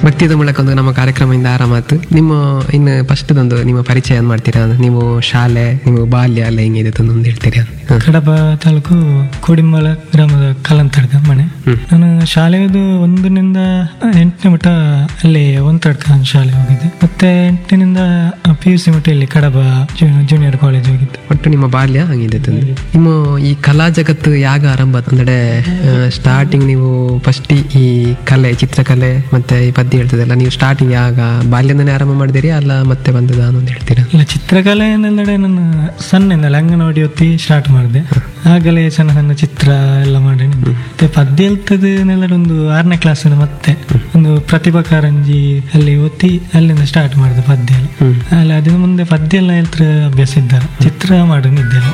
ಭಕ್ತಿದ ಮೂಲಕ ಒಂದು ನಮ್ಮ ಕಾರ್ಯಕ್ರಮದಿಂದ ಆರಾಮಾತು ನಿಮ್ಮ ಇನ್ನು ಫಸ್ಟ್ ಒಂದು ನಿಮ್ಮ ಪರಿಚಯ ಏನ್ ಮಾಡ್ತೀರಾ ನೀವು ಶಾಲೆ ನಿಮ್ಮ ಬಾಲ್ಯ ಎಲ್ಲ ಹೆಂಗಿದೆ ಅಂತ ಒಂದು ಹೇಳ್ತೀರಾ ಹ. ಕಡಬ ತಾಲೂಕು ಕೋಡಿಂಬಳ ಗ್ರಾಮದ ಕಲ್ಲಂತಡ್ಕ ಮನೆ ಹ್ಮ್. ನಾನು ಶಾಲೆಯದು ಒಂದರಿಂದ ಎಂಟನೇ ಮಟ್ಟ ಅಲ್ಲಿ ಒಂತಡ್ಕ ಶಾಲೆ ಹೋಗಿದ್ದೆ ಮತ್ತೆ ಎಂಟನಿಂದ ಪಿ ಯು ಸಿ ಮಟ್ಟ ಇಲ್ಲಿ ಕಡಬ ಜೂನಿಯರ್ ಕಾಲೇಜ್ ಹೋಗಿದ್ದೆ ಒಟ್ಟು ನಿಮ್ಮ ಬಾಲ್ಯ ಹಂಗಿದೆ ತಂದೆ ನಿಮ್ಮ ಈ ಕಲಾ ಜಗತ್ತು ಯಾಗ ಆರಂಭ ಆತು? ಅಂದ್ರೆ ಸ್ಟಾರ್ಟಿಂಗ್ ನೀವು ಫಸ್ಟ್ ಈ ಕಲೆ ಚಿತ್ರಕಲೆ ಮತ್ತೆ ಈ ಪದ್ಯ ಹೇಳ್ತದಲ್ಲ ನೀವು ಸ್ಟಾರ್ಟಿಂಗ್ ಯಾಗ ಬಾಲ್ಯದಿಂದನೇ ಆರಂಭ ಮಾಡಿದಿರಿ ಅಲ್ಲ ಮತ್ತೆ ಬಂದದ ಅನ್ನೋದು ಹೇಳ್ತೀರಾ ಇಲ್ಲ ಚಿತ್ರಕಲೆ ಎನ್ನೆಲ್ಲಡೆ ನಾನು ಸಣ್ಣಿಂದಲೇ ಅಂಗನವಾಡಿ ಹೊತ್ತಿ ಸ್ಟಾರ್ಟ್ ಮಾಡಿದೆ ಆಗಲೇ ಸಣ್ಣ ಸಣ್ಣ ಚಿತ್ರ ಎಲ್ಲ ಮಾಡಿ ಮತ್ತೆ ಪದ್ಯ ಹೇಳ್ತದೆ ನೆಲ್ಲಡೆ ಒಂದು ಆರನೇ ಕ್ಲಾಸ್ ಮತ್ತೆ ಒಂದು ಪ್ರತಿಭಾ ಕಾರಂಜಿ ಅಲ್ಲಿ ಓದ್ತಿ ಅಲ್ಲಿಂದ ಸ್ಟಾರ್ಟ್ ಮಾಡಿದೆ ಪದ್ಯ ಎಲ್ಲ ಹ್ಮ್ ಅಲ್ಲ ಅದ್ರ ಮುಂದೆ ಪದ್ಯ ಎಲ್ಲ ಹೇಳ್ತಾರೆ ಅಭ್ಯಾಸ ಇದ್ದಾರೆ ಚಿತ್ರ ಮಾಡೋನಿದ್ದೆಲ್ಲ